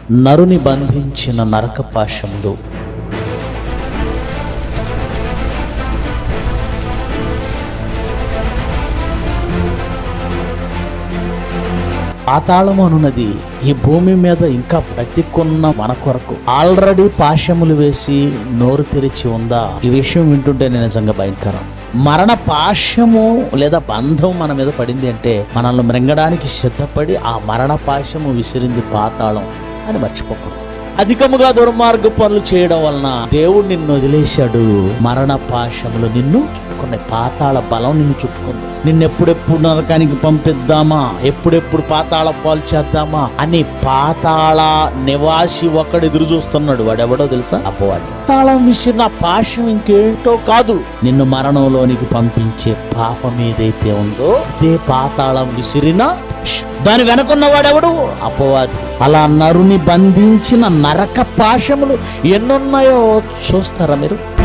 నరుని బంధించిన నరక పాశములు పాతాళము అనున్నది ఈ భూమి మీద ఇంకా బ్రతికున్న మన కొరకు ఆల్రెడీ పాశములు వేసి నోరు తెరిచి ఉందా ఈ విషయం వింటుంటే నేను నిజంగా భయంకరం మరణ పాశము లేదా బంధం మన మీద పడింది అంటే మనల్ని మృంగడానికి సిద్ధపడి ఆ మరణ పాశము విసిరింది పాతాళం అని మర్చిపోకూడదు అధికముగా దుర్మార్గ పనులు చేయడం వలన దేవుడు నిన్ను వదిలేశాడు మరణ పాశములు నిన్ను చుట్టుకున్నాయి పాతాళ బలం నిన్ను చుట్టుకుంది నిన్నెప్పుడెప్పుడు నరకానికి పంపిద్దామా ఎప్పుడెప్పుడు పాతాళ పాలు చేద్దామా అని పాతాళ నివాసి ఒకడు ఎదురు చూస్తున్నాడు వాడెవడో తెలుసా అపవాది తాళం విసిరిన పాశం ఇంకేంటో కాదు నిన్ను మరణంలోనికి పంపించే పాపం ఏదైతే ఉందో అదే పాతాళం విసిరిన పాశం. దాని వెనకున్నవాడెవడు అపవాది అలా నరుని బంధించిన నరక పాశములు ఎన్నున్నాయో చూస్తారా మీరు